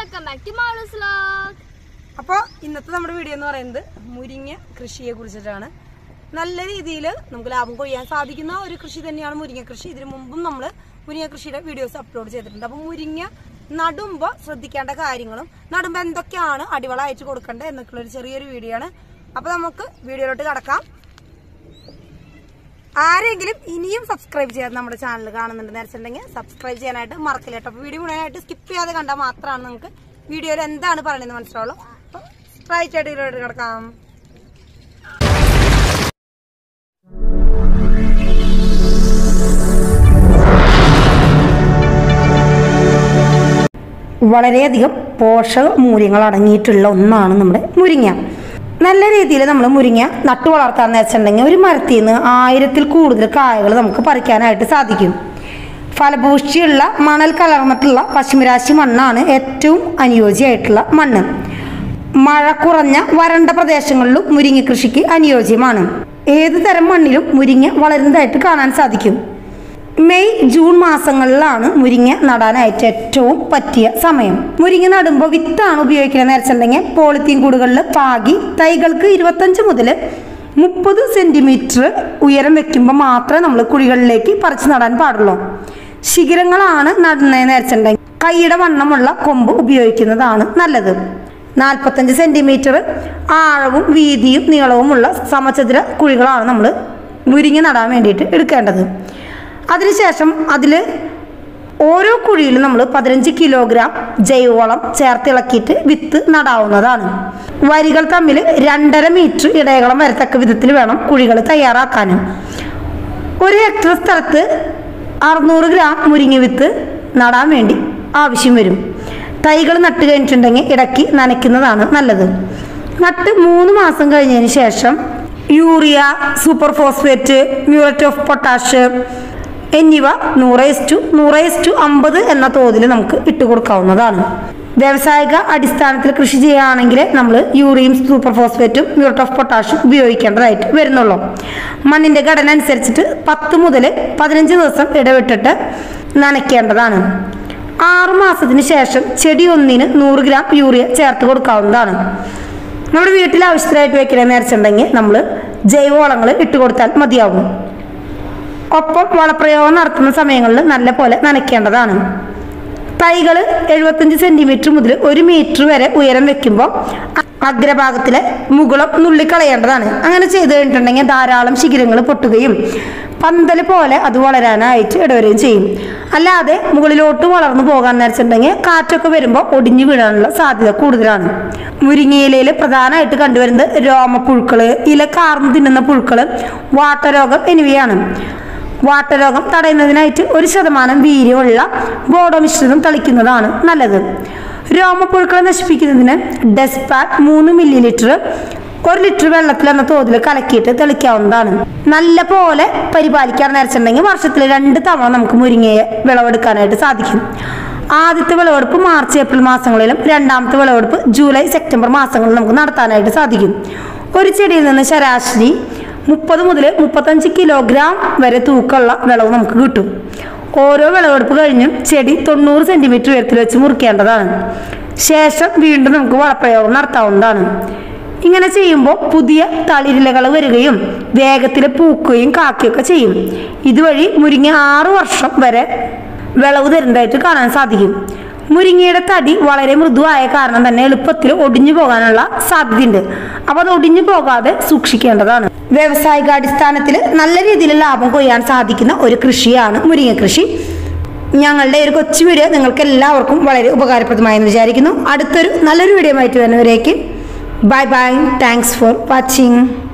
welcome back to Malus vlog അപ്പോൾ ഇന്നത്തെ നമ്മുടെ വീഡിയോ എന്ന് പറയുന്നത് മുരിങ്ങ കൃഷിയെ കുറിച്ചിട്ടാണ് നല്ല രീതിയിൽ നമുക്ക് ലാഭം കൊയ്യാൻ സാധിക്കുന്ന ഒരു കൃഷി തന്നെയാണ് മുരിങ്ങ കൃഷി ഇതിനു മുമ്പും നമ്മൾ മുരിങ്ങ കൃഷിയുടെ വീഡിയോസ് അപ്ലോഡ് ചെയ്തിട്ടുണ്ട് അപ്പോൾ മുരിങ്ങ നടുമ്പോൾ ശ്രദ്ധിക്കേണ്ട കാര്യങ്ങളും നടുമ്പോൾ എന്തൊക്കെയാണ് അടിവളം അയച്ചു കൊടുക്കേണ്ടത് എന്നൊക്കെയുള്ള ഒരു ചെറിയൊരു വീഡിയോ ആണ് അപ്പോൾ നമുക്ക് വീഡിയോയിലോട്ട് കടക്കാം ആരെങ്കിലും ഇനിയും സബ്സ്ക്രൈബ് ചെയ്യാതെ നമ്മുടെ ചാനൽ കാണുന്നുണ്ട് നേരത്തുണ്ടെങ്കിൽ സബ്സ്ക്രൈബ് ചെയ്യാനായിട്ട് മറക്കില്ല കേട്ടോ അപ്പോൾ വീഡിയോ മുഴുവനായിട്ട് സ്കിപ്പ് ചെയ്യാതെ കണ്ടാൽ മാത്രമാണ് നമുക്ക് വീഡിയോയിൽ എന്താണ് പറയുന്നത് മനസ്സിലാവുള്ളൂ അപ്പോൾ സ്ട്രൈറ്റ് ആയിട്ട് ഇതിലോട്ട് കിടക്കാം വളരെയധികം പോഷക മൂല്യങ്ങൾ അടങ്ങിയിട്ടുള്ള ഒന്നാണ് നമ്മുടെ മുരിങ്ങ നല്ല രീതിയിൽ നമ്മൾ മുരിങ്ങ നട്ടു വളർത്താന്ന് വെച്ചിട്ടുണ്ടെങ്കിൽ ഒരു മരത്തിൽ നിന്ന് ആയിരത്തിൽ കൂടുതൽ കായകൾ നമുക്ക് പറിക്കാനായിട്ട് സാധിക്കും ഫലഭൂഷ്ടിയുള്ള മണൽ കലർന്നിട്ടുള്ള പശ്ചിമരാശി മണ്ണാണ് ഏറ്റവും അനുയോജ്യമായിട്ടുള്ള മണ്ണ് മഴ കുറഞ്ഞ വരണ്ട പ്രദേശങ്ങളിലും മുരിങ്ങ കൃഷിക്ക് അനുയോജ്യമാണ് ഏത് തരം മണ്ണിലും മുരിങ്ങ വളരുന്നതായിട്ട് കാണാൻ സാധിക്കും മെയ് ജൂൺ മാസങ്ങളിലാണ് മുരിങ്ങ നടാനായിട്ട് ഏറ്റവും പറ്റിയ സമയം മുരിങ്ങ നടുമ്പോൾ വിത്താണ് ഉപയോഗിക്കുന്നത് നേരച്ചുണ്ടെങ്കിൽ പോളിത്തീൻ കൂടുകളിൽ പാകി തൈകൾക്ക് ഇരുപത്തഞ്ച് മുതൽ മുപ്പത് സെന്റിമീറ്റർ ഉയരം വെക്കുമ്പോൾ മാത്രമേ നമ്മൾ കുഴികളിലേക്ക് പറിച്ചു നടാൻ പാടുള്ളൂ ശിഖരങ്ങളാണ് നടുന്നതെന്ന് നേരച്ചുണ്ടെങ്കിൽ കൈയുടെ വണ്ണമുള്ള കൊമ്പ് ഉപയോഗിക്കുന്നതാണ് നല്ലത് നാൽപ്പത്തഞ്ച് സെന്റിമീറ്റർ ആഴവും വീതിയും നീളവുമുള്ള സമചതുര കുഴികളാണ് നമ്മൾ മുരിങ്ങ നടാൻ വേണ്ടിയിട്ട് എടുക്കേണ്ടത് അതിനുശേഷം അതിൽ ഓരോ കുഴിയിലും നമ്മൾ പതിനഞ്ച് കിലോഗ്രാം ജൈവവളം ചേർത്തിളക്കിയിട്ട് വിത്ത് നടാവുന്നതാണ് വരികൾ തമ്മിൽ രണ്ടര മീറ്റർ ഇടയകളം വരത്തക്ക വിധത്തിൽ വേണം കുഴികൾ തയ്യാറാക്കാനും ഒരു ഹെക്ടർ സ്ഥലത്ത് അറുന്നൂറ് ഗ്രാം മുരിങ്ങ വിത്ത് നടാൻ വേണ്ടി ആവശ്യം വരും തൈകൾ നട്ട് കഴിഞ്ഞിട്ടുണ്ടെങ്കിൽ ഇടയ്ക്ക് നനയ്ക്കുന്നതാണ് നല്ലത് നട്ട് മൂന്ന് മാസം കഴിഞ്ഞതിന് ശേഷം urea super phosphate muriate of potash എന്നിവ നൂറ് ടു നൂറ് ടു അമ്പത് എന്ന തോതിൽ നമുക്ക് ഇട്ടുകൊടുക്കാവുന്നതാണ് വ്യാവസായിക അടിസ്ഥാനത്തിൽ കൃഷി ചെയ്യുകയാണെങ്കിൽ നമ്മൾ യൂറിയും സൂപ്പർ ഫോസ്ഫേറ്റും മ്യൂററ്റ് ഓഫ് പൊട്ടാഷും ഉപയോഗിക്കേണ്ടതായിട്ട് വരുന്നുള്ളൂ മണ്ണിൻ്റെ ഘടന അനുസരിച്ചിട്ട് പത്ത് മുതൽ പതിനഞ്ച് ദിവസം ഇടവിട്ടിട്ട് നനയ്ക്കേണ്ടതാണ് ആറു മാസത്തിന് ശേഷം ചെടി ഒന്നിന് നൂറ് ഗ്രാം യൂറിയ ചേർത്ത് കൊടുക്കാവുന്നതാണ് നമ്മുടെ വീട്ടിൽ ആവശ്യത്തിനായിട്ട് വെക്കണമെന്ന് വിചാരിച്ചിട്ടുണ്ടെങ്കിൽ നമ്മൾ ജൈവവളങ്ങൾ ഇട്ട് കൊടുത്താൽ മതിയാവും ഒപ്പം വളപ്രയോഗം നടത്തുന്ന സമയങ്ങളിൽ നല്ല പോലെ നനയ്ക്കേണ്ടതാണ് തൈകൾ എഴുപത്തഞ്ച് സെന്റിമീറ്റർ മുതൽ ഒരു മീറ്റർ വരെ ഉയരം വെക്കുമ്പോൾ അഗ്രഭാഗത്തിലെ മുകുളം നുള്ളിക്കളയേണ്ടതാണ് അങ്ങനെ ചെയ്തു കഴിഞ്ഞിട്ടുണ്ടെങ്കിൽ ധാരാളം ശിഖരങ്ങൾ പൊട്ടുകയും പന്തൽ പോലെ അത് വളരാനായിട്ട് ഇടവരുകയും ചെയ്യും അല്ലാതെ മുകളിലോട്ട് വളർന്നു പോകാൻ നേരിച്ചിട്ടുണ്ടെങ്കിൽ കാറ്റൊക്കെ വരുമ്പോൾ ഒടിഞ്ഞു വീഴാനുള്ള സാധ്യത കൂടുതലാണ് മുരിങ്ങയിലയിൽ പ്രധാനമായിട്ട് കണ്ടുവരുന്നത് രോമപ്പുഴുക്കള് ഇല കാർന്ന് തിന്നുന്ന പുഴുക്കള് വാട്ടരോഗം എന്നിവയാണ് വാട്ടരോഗം തടയുന്നതിനായിട്ട് ഒരു ശതമാനം വീര്യമുള്ള ബോഡോ മിശ്രിതം തളിക്കുന്നതാണ് നല്ലത് രോമപ്പുഴുക്കളെ നശിപ്പിക്കുന്നതിന് ഡെസ്പാറ്റ് മൂന്ന് മില്ലി ലിറ്റർ ഒരു ലിറ്റർ വെള്ളത്തിൽ എന്ന തോതിൽ കലക്കിയിട്ട് തെളിക്കാവുന്നതാണ് നല്ല പോലെ പരിപാലിക്കാൻ നേരച്ചിട്ടുണ്ടെങ്കിൽ വർഷത്തിൽ രണ്ട് തവണ നമുക്ക് മുരിങ്ങയെ വിളവെടുക്കാനായിട്ട് സാധിക്കും ആദ്യത്തെ വിളവെടുപ്പ് മാർച്ച് ഏപ്രിൽ മാസങ്ങളിലും രണ്ടാമത്തെ വിളവെടുപ്പ് ജൂലൈ സെപ്റ്റംബർ മാസങ്ങളിലും നമുക്ക് നടത്താനായിട്ട് സാധിക്കും ഒരു ചെടിയിൽ നിന്ന് ശരാശരി മുപ്പത് മുതൽ മുപ്പത്തഞ്ച് കിലോഗ്രാം വരെ തൂക്കമുള്ള വിളവ് നമുക്ക് കിട്ടും ഓരോ വിളവെടുപ്പ് കഴിഞ്ഞും ചെടി തൊണ്ണൂറ് സെന്റിമീറ്റർ ഉയരത്തിൽ വെച്ച് മുറിക്കേണ്ടതാണ് ശേഷം വീണ്ടും നമുക്ക് വളപ്രയോഗം നടത്താവുന്നതാണ് ഇങ്ങനെ ചെയ്യുമ്പോൾ പുതിയ തളിരിലകൾ വരികയും വേഗത്തിൽ പൂക്കുകയും കാക്കുകയൊക്കെ ചെയ്യും ഇതുവഴി മുരിങ്ങ ആറു വർഷം വരെ വിളവ് തരുന്നതായിട്ട് കാണാൻ സാധിക്കും മുരിങ്ങയുടെ തടി വളരെ മൃദുവായ കാരണം തന്നെ എളുപ്പത്തിൽ ഒടിഞ്ഞു പോകാനുള്ള സാധ്യതയുണ്ട് അപ്പോൾ അത് ഒടിഞ്ഞു പോകാതെ സൂക്ഷിക്കേണ്ടതാണ് വ്യാവസായികാടിസ്ഥാനത്തിൽ നല്ല രീതിയിൽ ലാഭം കൊയ്യാൻ സാധിക്കുന്ന ഒരു കൃഷിയാണ് മുരിങ്ങ കൃഷി ഞങ്ങളുടെ ഒരു കൊച്ചു വീഡിയോ നിങ്ങൾക്ക് എല്ലാവർക്കും വളരെ ഉപകാരപ്രദമായെന്ന് വിചാരിക്കുന്നു അടുത്തൊരു നല്ലൊരു വീഡിയോ ആയിട്ട് വരുന്നവരേക്ക് bye bye thanks for watching